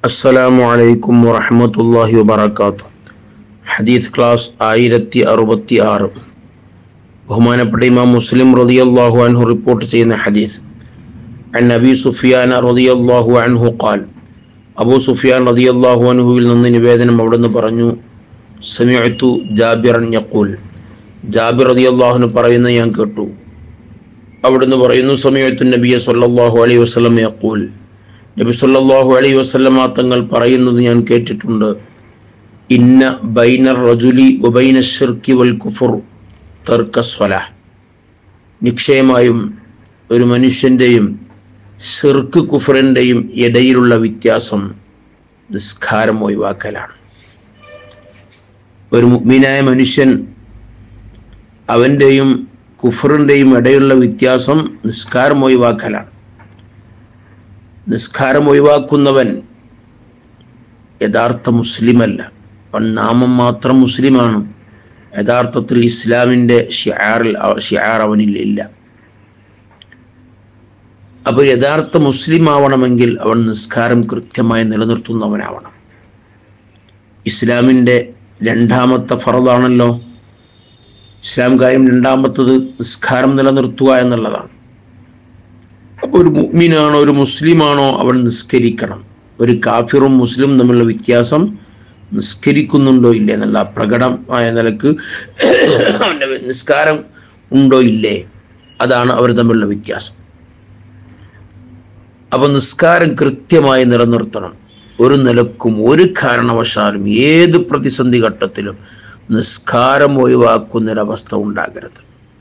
അസ്സലാമു അലൈക്കും വറഹ്മത്തുള്ളാഹി വബറകാതുഹു ഹദീസ് ക്ലാസ് ആയിരത്തി അറുപത്തി ആറ് ബഹുമാനപ്പെട്ട ഇമാം മുസ്ലിം റളിയല്ലാഹു അൻഹു റിപ്പോർട്ട് ചെയ്യുന്ന ഹദീസ് عن أبي سفيان رضي الله عنه قال അബൂ സുഫിയാൻ റളിയല്ലാഹു അൻഹുവിൽ നിന്ന് നിവേദനം അവിടുന്ന് പറഞ്ഞു സമിഅത്തു ജാബിറൻ യഖൂൽ ജാബിർ റളിയല്ലാഹു പറയുന്ന ഞാൻ കേട്ടു അവിടുന്ന് പറയുന്നു സമയത്തു നബിയെ സല്ലല്ലാഹു അലൈഹി വസല്ലം യഖൂൽ നബി സല്ലല്ലാഹു അലൈഹി വസല്ലമ തങ്ങൾ പറയുന്നത് ഞാൻ കേട്ടിട്ടുണ്ട് ഇന്ന ബൈന റജുലി വബൈന ഷിർക്കി വൽ കുഫർ തർക്ക സ്വലാഹ് നിശ്ചയമായും ഒരു മനുഷ്യൻ്റെയും ഷിർക്ക് കുഫറിൻ്റെയും ഇടയിലുള്ള വ്യത്യാസം നിസ്കാരം ഒഴിവാക്കലാണ് ഒരു മുഗ്മീനായ മനുഷ്യൻ അവൻ്റെയും കുഫറിൻ്റെയും ഇടയിലുള്ള വ്യത്യാസം നിസ്കാരം ഒഴിവാക്കലാണ് നിസ്കാരം ഒഴിവാക്കുന്നവൻ യഥാർത്ഥ മുസ്ലിമല്ല അവൻ നാമം മാത്രം മുസ്ലിമാണ് യഥാർത്ഥത്തിൽ ഇസ്ലാമിൻ്റെ ഷിയാറിൽ ഷിയാർ അവനിൽ ഇല്ല അപ്പോൾ യഥാർത്ഥ മുസ്ലിം ആവണമെങ്കിൽ അവൻ നിസ്കാരം കൃത്യമായി നിലനിർത്തുന്നവനാവണം ഇസ്ലാമിൻ്റെ രണ്ടാമത്തെ ഫറദാണല്ലോ ഇസ്ലാം കാര്യം രണ്ടാമത്തത് നിസ്കാരം നിലനിർത്തുക എന്നുള്ളതാണ് അപ്പോൾ ഒരു മുഅ്മിനാണോ ഒരു മുസ്ലിമാണോ അവൻ നിസ്കരിക്കണം ഒരു കാഫിറും മുസ്ലിം തമ്മിലുള്ള വ്യത്യാസം നിസ്കരിക്കുന്നുണ്ടോ ഇല്ലേ എന്നുള്ള പ്രകടമായ നിലക്ക് അവൻ്റെ നിസ്കാരം ഉണ്ടോ ഇല്ലേ അതാണ് അവർ തമ്മിലുള്ള വ്യത്യാസം അപ്പൊ നിസ്കാരം കൃത്യമായി നിലനിർത്തണം ഒരു നിലക്കും ഒരു കാരണവശാലും ഏത് പ്രതിസന്ധി ഘട്ടത്തിലും നിസ്കാരം ഒഴിവാക്കുന്നൊരവസ്ഥ ഉണ്ടാകരുത്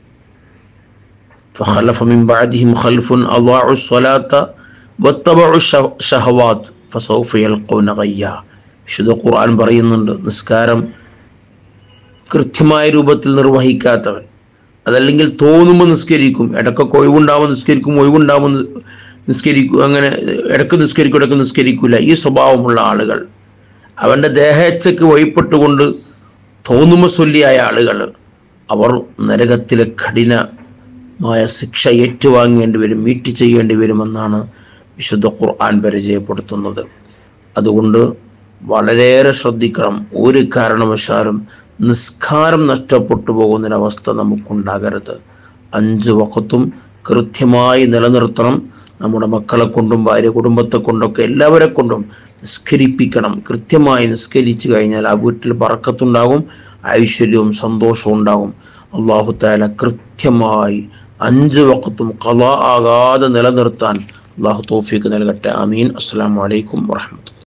فخلف من بعدهم خلف أضاعوا الصلاة واتبعوا الشهوات فسوف يلقون غيا വിശുദ്ധ ഖുർആൻ പറയുന്നുണ്ട് നിസ്കാരം കൃത്യമായ രൂപത്തിൽ നിർവഹിക്കാത്തവൻ അതല്ലെങ്കിൽ തോന്നുമ്പോൾ നിസ്കരിക്കും ഇടക്കൊക്കെ ഒഴിവുണ്ടാവും നിസ്കരിക്കും ഒഴിവുണ്ടാവും നിസ്കരിക്കും അങ്ങനെ ഇടക്ക് നിസ്കരിക്കും ഇടക്ക് നിസ്കരിക്കില്ല ഈ സ്വഭാവമുള്ള ആളുകൾ അവൻ്റെ ദേഹേച്ഛയ്ക്ക് വഴിപ്പെട്ടുകൊണ്ട് തോന്നുമ ചൊല്ലിയായ ആളുകൾ അവർ നരകത്തിലെ കഠിനമായ ശിക്ഷ ഏറ്റുവാങ്ങേണ്ടി വരും മീറ്റ് ചെയ്യേണ്ടി വരുമെന്നാണ് വിശുദ്ധ ഖുർആൻ പരിചയപ്പെടുത്തുന്നത് അതുകൊണ്ട് വളരെയേറെ ശ്രദ്ധിക്കണം ഒരു കാരണവശാലും നിസ്കാരം നഷ്ടപ്പെട്ടു പോകുന്നൊരവസ്ഥ നമുക്കുണ്ടാകരുത് അഞ്ച് വക്കത്തും കൃത്യമായി നിലനിർത്തണം നമ്മുടെ മക്കളെ കൊണ്ടും ഭാര്യ കുടുംബത്തെ കൊണ്ടൊക്കെ എല്ലാവരെ കൊണ്ടും നിസ്കരിപ്പിക്കണം കൃത്യമായി നിസ്കരിച്ചു കഴിഞ്ഞാൽ ആ വീട്ടിൽ പറക്കത്തുണ്ടാകും ഐശ്വര്യവും സന്തോഷവും ഉണ്ടാകും അള്ളാഹു താല കൃത്യമായി അഞ്ച് വക്കത്തും കഥ ആകാതെ നിലനിർത്താൻ അള്ളാഹു തോഫിക്ക് നൽകട്ടെ അമീൻ അസ്സാം വലൈക്കും വാഹമത്ത്